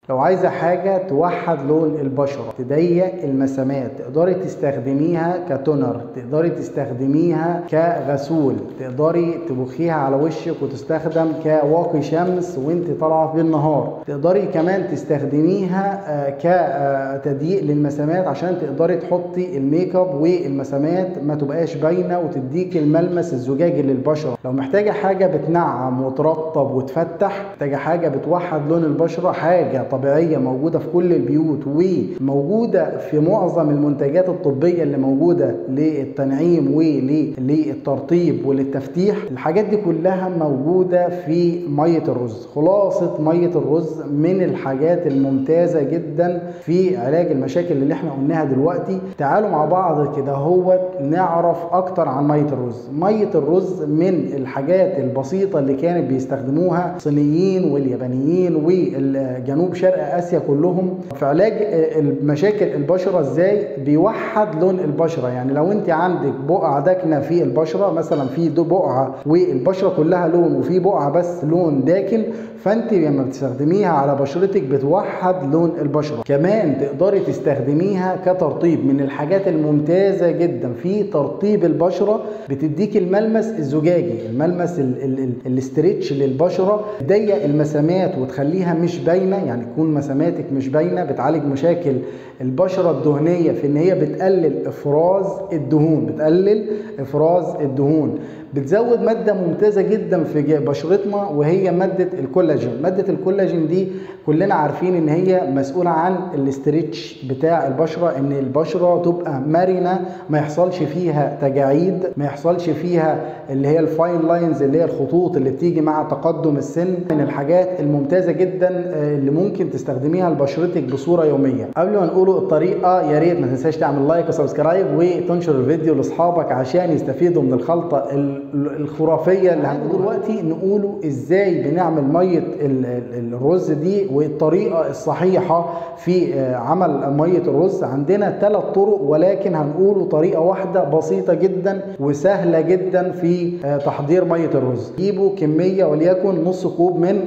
لو عايزة حاجة توحد لون البشرة تضيق المسامات تقدري تستخدميها كتونر تقدري تستخدميها كغسول تقدري تبخيها على وشك وتستخدم كواقي شمس وانت طالعة بالنهار تقدري كمان تستخدميها كتضييق للمسامات عشان تقدري تحطي الميك اب والمسامات ما تبقاش باينة وتديك الملمس الزجاجي للبشرة لو محتاجة حاجة بتنعم وترطب وتفتح محتاجة حاجة بتوحد لون البشرة حاجة طبيعية موجودة في كل البيوت وموجودة في معظم المنتجات الطبية اللي موجودة للتنعيم وللترطيب وللتفتيح الحاجات دي كلها موجودة في مية الرز خلاصة مية الرز من الحاجات الممتازة جدا في علاج المشاكل اللي احنا قلناها دلوقتي تعالوا مع بعض كده هو نعرف اكتر عن مية الرز مية الرز من الحاجات البسيطة اللي كانت بيستخدموها الصينيين واليابانيين والجنوب شرق اسيا كلهم في علاج المشاكل البشره ازاي بيوحد لون البشره يعني لو انت عندك بقعه داكنه في البشره مثلا في بقعه والبشره كلها لون وفي بقعه بس لون داكن فانت لما بتستخدميها على بشرتك بتوحد لون البشره كمان تقدري تستخدميها كترطيب من الحاجات الممتازه جدا في ترطيب البشره بتديك الملمس الزجاجي الملمس الاسترتش للبشره تضيق المسامات وتخليها مش باينه يعني تكون مساماتك مش باينه بتعالج مشاكل البشره الدهنيه في ان هي بتقلل افراز الدهون بتقلل افراز الدهون بتزود ماده ممتازه جدا في بشرتنا وهي ماده الكولاجين ماده الكولاجين دي كلنا عارفين ان هي مسؤوله عن الاسترتش بتاع البشره ان البشره تبقى مرنه ما يحصلش فيها تجاعيد ما يحصلش فيها اللي هي الفاين لاينز اللي هي الخطوط اللي بتيجي مع تقدم السن من الحاجات الممتازه جدا اللي ممكن تستخدميها لبشرتك بصوره يوميه قبل ما نقوله الطريقه يا ريت ما تنساش تعمل لايك وسبسكرايب وتنشر الفيديو لاصحابك عشان يستفيدوا من الخلطه الخرافيه اللي هنقول دلوقتي نقوله ازاي بنعمل ميه الرز دي والطريقه الصحيحه في عمل ميه الرز عندنا ثلاث طرق ولكن هنقوله طريقه واحده بسيطه جدا وسهله جدا في تحضير ميه الرز جيبوا كميه وليكن نص كوب من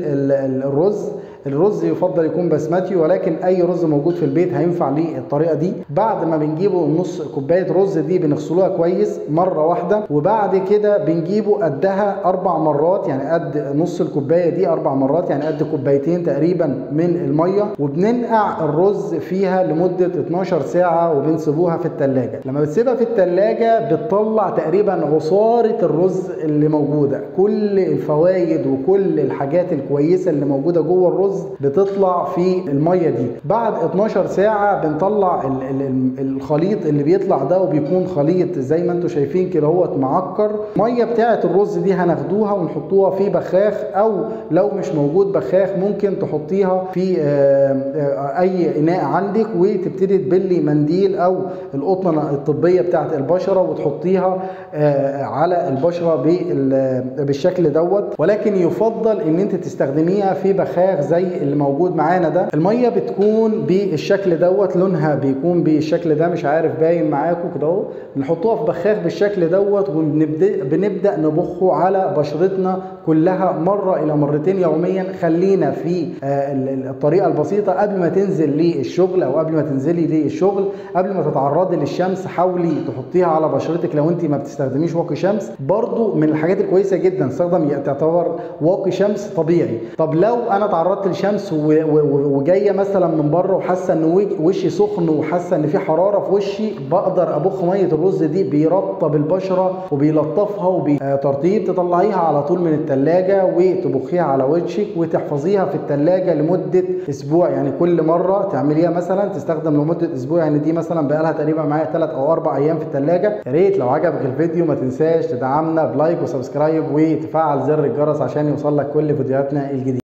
الرز الرز يفضل يكون بسمتي ولكن اي رز موجود في البيت هينفع للطريقه دي بعد ما بنجيبه نص كوبايه رز دي بنغسلوها كويس مره واحده وبعد كده بنجيبه قدها اربع مرات يعني قد نص الكوبايه دي اربع مرات يعني قد كوبايتين تقريبا من الميه وبننقع الرز فيها لمده 12 ساعه وبنسيبوها في الثلاجه لما بتسيبها في الثلاجه بتطلع تقريبا عصاره الرز اللي موجوده كل الفوائد وكل الحاجات الكويسه اللي موجوده جوه الرز بتطلع في الميه دي بعد 12 ساعه بنطلع الخليط اللي بيطلع ده وبيكون خليط زي ما انتم شايفين كده هو معكر الميه بتاعه الرز دي هناخدوها ونحطوها في بخاخ او لو مش موجود بخاخ ممكن تحطيها في اي اناء عندك وتبتدي تبلي منديل او القطنه الطبيه بتاعه البشره وتحطيها على البشره بالشكل دوت ولكن يفضل ان انت تستخدميها في بخاخ زي اللي موجود معانا ده الميه بتكون بالشكل دوت لونها بيكون بالشكل ده مش عارف باين معاكم كده اهو بنحطوها في بخاخ بالشكل دوت وبنبدا بنبدا نبخه على بشرتنا كلها مره الى مرتين يوميا خلينا في الطريقه البسيطه قبل ما تنزل للشغل او قبل ما تنزلي للشغل قبل ما تتعرضي للشمس حاولي تحطيها على بشرتك لو انت ما بتستخدميش واقي شمس برضو من الحاجات الكويسه جدا استخدم تعتبر واقي شمس طبيعي طب لو انا تعرضت للشمس وجايه مثلا من بره وحاسه ان وشي سخن وحاسه ان في حراره في وشي بقدر ابخ ميه الرز دي بيرطب البشره وبيلطفها وبترطيب تطلعيها على طول من الثلاجه وتبخيها على وشك وتحفظيها في الثلاجه لمده اسبوع يعني كل مره تعمليها مثلا تستخدم لمده اسبوع يعني دي مثلا بقى لها تقريبا معايا 3 او 4 ايام في الثلاجه يا ريت لو عجبك الفيديو ما تنساش تدعمنا بلايك وسبسكرايب وتفعل زر الجرس عشان يوصل لك كل فيديوهاتنا الجديده